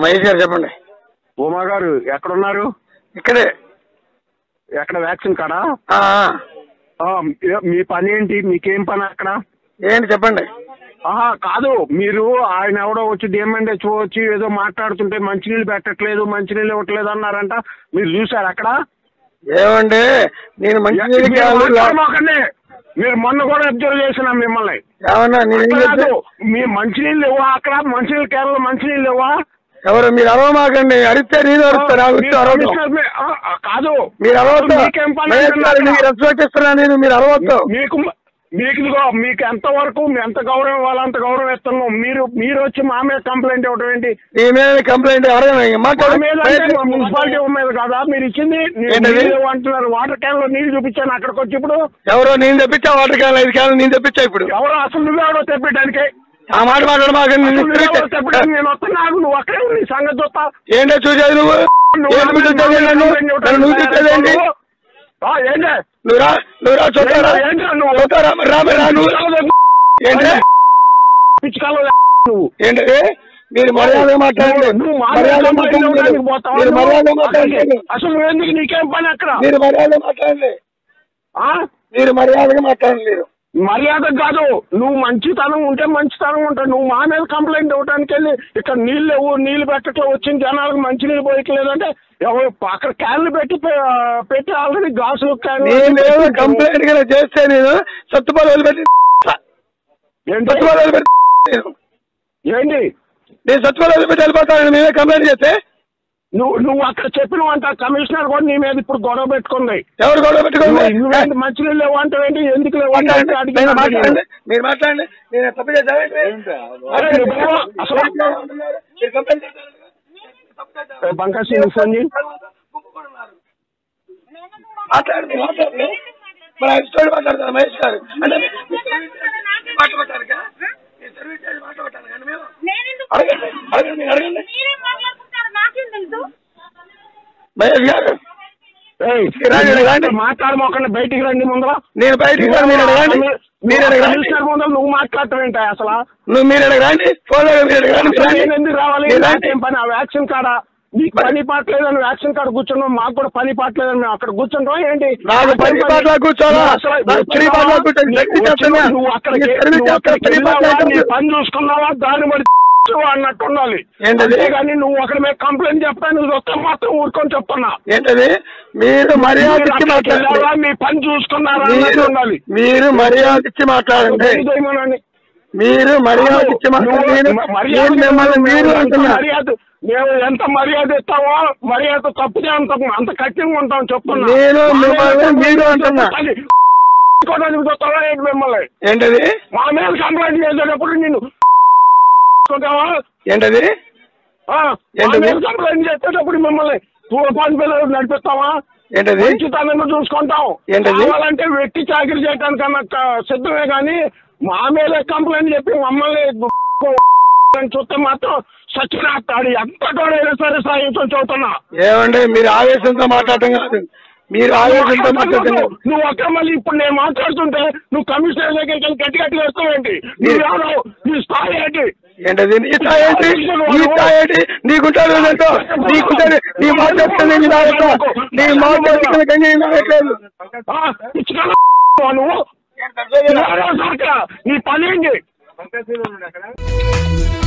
మహేష్ గారు చెప్పండి ఉమా గారు ఎక్కడున్నారు ఇక్కడే ఎక్కడ వ్యాక్సిన్ కాడా ఆ, ఆ, ఏ- మీ పని ఏంటి మీకేం పని అక్కడ ఏంటి చెప్పండి ఆహా కాదు మీరు ఆయన ఎవడో వచ్చి డిఎంఎన్హెచ్ వచ్చి ఏదో మాట్లాడుతుంటే మంచినీళ్ళు పెట్టట్లేదు మంచినీళ్ళు ఇవ్వట్లేదు అన్నారంట మీరు చూసారు అక్కడ ఏమండి నేను మంచి మీరు మాట్లాడమాకండి. మీరు మొన్న కూడా అబ్జర్వ్ చేసిన మిమ్మల్ని ఏమన్నా నేను ఏం అక్కడ కాదు చెప్తే- మీ మంచినీళ్ళు ఇవ్వా అక్కడ మంచినీళ్ళు కేరళ మంచినీళ్ళు ఇవ్వా ఎవరు మీరు అరవమాకండి అడిగితే నేను అరుస్తాను నాకు మీరు అరవద్దు కమిషనర్ మీ- ఆ, ఆ, కాదు మీరు అరవద్దు మీకేం పని మహేష్ గారు అక్కడ? మీకు రెస్పెక్ట్ ఇస్తున్నా నేను మీరు అరవద్దు మీకు మీకు ఇదిగో మీకు ఎంత వరకు మీ ఎంత గౌరవం ఇవ్వాలో అంత గౌరవం ఇస్తున్నాం మీరు మీరు వచ్చి మా మీద కంప్లైంట్ ఇవ్వడం ఏంటి నీ మీద కంప్లైంట్ అడగను మా మాట్లాడు మీద అంటే మా మున్సిపాలిటీ మీద కాదా మీరు ఇచ్చింది నీ- ఏంటది? నీళ్ళు అంటున్నారు వాటర్ క్యాన్ లో నీళ్ళు చూపించాను అక్కడికి వచ్చి ఇప్పుడు ఎవరో నేను తెప్పించా వాటర్ క్యాన్ ఐదు క్యాన్ నేను తెప్పించా ఇప్పుడు ఎవరు అసలు నువ్వెవడో తెప్పడానికి ఆ మాట మాట్లాడు మాకు అసలు నువ్వెవడో తెప్పడానికి నేను వస్తున్నాను నువ్వు అక్కడే ఉంది నీ సంగతి చూస్తా ఏంటో చూసేది నువ్వు నువ్వు ఏంటి నా మీద చూసేది నన్ను కంప్లైంట్ ఇవ్వడానికి నన్ను నువ్వు చూసేది ఏంటి ఆ, ఏంటి నువ్వు రా నువ్వు రా చూస్తారా ఏంటి నువ్వు? చూస్తారా మరి రా మరి రా నువ్వు ఏంటి పిచ్చుకాలో నువ్వు ఏంటి మీరు మర్యాదగా మాట్లాడండి నువ్వు మా మీద మర్యాదగా కంప్లైంట్ మాట్లాడండి ఇవ్వడానికి పోతావా మీరు నువ్వు? మర్యాదగా మాట్లాడండి అసలు- అసలు నువ్వెందుకు నీకేం పని అక్కడ మీరు మర్యాదగా మాట్లాడండి ఆ? మీరు మర్యాదగా మాట్లాడండి మీరు మర్యాద కాదు నువ్వు మంచితనం ఉంటే మంచితనం ఉంటా నువ్వు మా మీద కంప్లైంట్ ఇవ్వడానికి వెళ్ళి ఇక్కడ నీళ్ళు లేవు నీళ్ళు పెట్టట్లో వచ్చిన జనాలకు మంచి నీళ్ళు పోయట్లేదంటే ఎవరు అక్కడ క్యాన్లు పెట్టి పె- పెట్టి ఆల్రెడీ గ్లాసులు నేను ఏదో కంప్లైంట్ గా చేస్తే నేను సత్తుపాలు వదిలిపెట్టి ఏంటి సత్తుపాలు వదిలిపెట్టి నేను. ఏంటి నేను సత్తుపాలు వదిలిపెట్టి వెళ్ళిపోతాను నేనే కంప్లైంట్ చేస్తే నువ్వు నువ్వు అక్కడ చెప్పినవంట కమిషనర్ కూడా నీ మీద ఇప్పుడు గొడవ పెట్టుకుంది ఎవరు గొడవ పెట్టుకోండి నువ్వు- నువ్వేంటి మంచి నీళ్ళు లేవు అంటావేంటి ఎందుకు లేవు అంటే మాట్లాడండి అడిగి నేను మాట్లాడండి మీరు మాట్లాడండి నేను తప్పు చేశానండి అరే నువ్వు అసలు మీరు కంప్లైంట్ చేశారు. ఏ, బంకాసి నువ్వు ఫోన్ చేయి మాట్లాడండి మాట్లాడండి మరి ఆయన స్టోరీ మాట్లాడతాను మహేష్ గారు అంటే మాట్లాడటానికా ఈ సర్వీస్ చేసి మాట్లాడటానికా అండి మేము అడగండి అడగండి మీరు అడగండి మహేష్ గారు ఏయ్, రండి, రండి. మాట్లాడమోకండి బయటికి రండి ముందర నేను బయటికి రాను, మీరు అడగండి మీరు అడగండి కమిషనర్ ముందర నువ్వు మాట్లాడటం ఏంటి అసలు నువ్వు మీరు అడగండి ఫోన్ మీరు అడగండి మీరు అసలు రండి. నేను ఎందుకు రావాలి మీరు రండి. నాకేం పని ఆ వ్యాక్సిన్ కాడ నీకు పని పాటలేదని వ్యాక్సిన్ కాడ కూర్చున్నాం మాకు కూడా పని పాటలేదని మేము అక్కడ కూర్చుంటాం ఏంటి నాకు పని పాటలా కూర్చోవాలా? నువ్వు అసలు నాకు పని పాటలా కూర్చోని నువ్వు శక్తి చేస్తున్నా. నువ్వు అక్కడికి నీ సర్వీస్ నువ్వు అక్కడికి చేస్తున్నా, పని వెళ్ళావా, పాటలా నీ పని చూసుకున్నావా దాన్ని బట్టి అన్నట్టు ఉండాలి ఏంటది? కానీ నువ్వు అక్కడ మేము కంప్లైంట్ చెప్తాను వస్తే మాత్రం ఊరుకొని చెప్తున్నా ఏంటది మీరు మర్యాద మీరు ఇచ్చి అక్కడికి వెళ్ళావా, మాట్లాడండి మీ పని చూసుకున్నారా అన్నట్టు మీరు ఉండాలి మీరు మర్యాద ఇచ్చి మాట్లాడండి చేయమనండి. మీరు మర్యాద ఇచ్చి మాట్లాడండి నువ్వు నేను మర్యాద నేను మిమ్మల్ని మీరు ఎంత అంటున్నా మర్యాద మేము ఎంత మర్యాద ఇస్తామో మర్యాద తప్పితే అంత అంత కఠినంగా ఉంటాం చెప్తున్నా నేను మా మీద మిమ్మల్ని కంప్లైంట్ మీరు అంటున్నా. చేస్తే కొట్టడానికి చూస్తావా ఏంటి మిమ్మల్ని ఏంటది మా మీద కంప్లైంట్ చేసేటప్పుడు నేను కొట్టావా? ఏంటది ఆ, మా ఏంటది? మీద కంప్లైంట్ చేసేటప్పుడు మిమ్మల్ని పాన్ పిల్లలు నడిపిస్తావా ఏంటది మంచితనంగా చూసుకుంటాం ఏంటది? కావాలంటే వెట్టి చాకరీ చేయడానికి నాకు సిద్ధమే కానీ మా మీద కంప్లైంట్ చెప్పి మమ్మల్ని అని చూస్తే మాత్రం సచ్చినాడు ఎంత తోడైనా సరే సాయంత్రం చదువుతున్నా ఏమండి మీరు ఆవేశంతో మాట్లాడటం కాదు మీరు ఆవేశంతో మాట్లాడటం కాదు నువ్వు అక్కడ మళ్ళీ ఇప్పుడు నేను మాట్లాడుతుంటే నువ్వు కమిషనర్ దగ్గరికి వెళ్ళి గట్టి గట్టి వేస్తావేంటి నువ్వెవరు నీ స్థాయి ఏంటి ఏంటది నీ స్థాయి ఏంటి నీ స్థాయి ఏంటి నీకుంటాడు ఏంటో నీకుంటాడు నీ మాట చెప్తుంది నీ నాయక నీ మాట చెప్తుంది కానీ నీ నాయకలేదు ఆ, పిచ్చికాల నువ్వు నువ్వు ఎవరో సరకా? నీ పని ఏంటి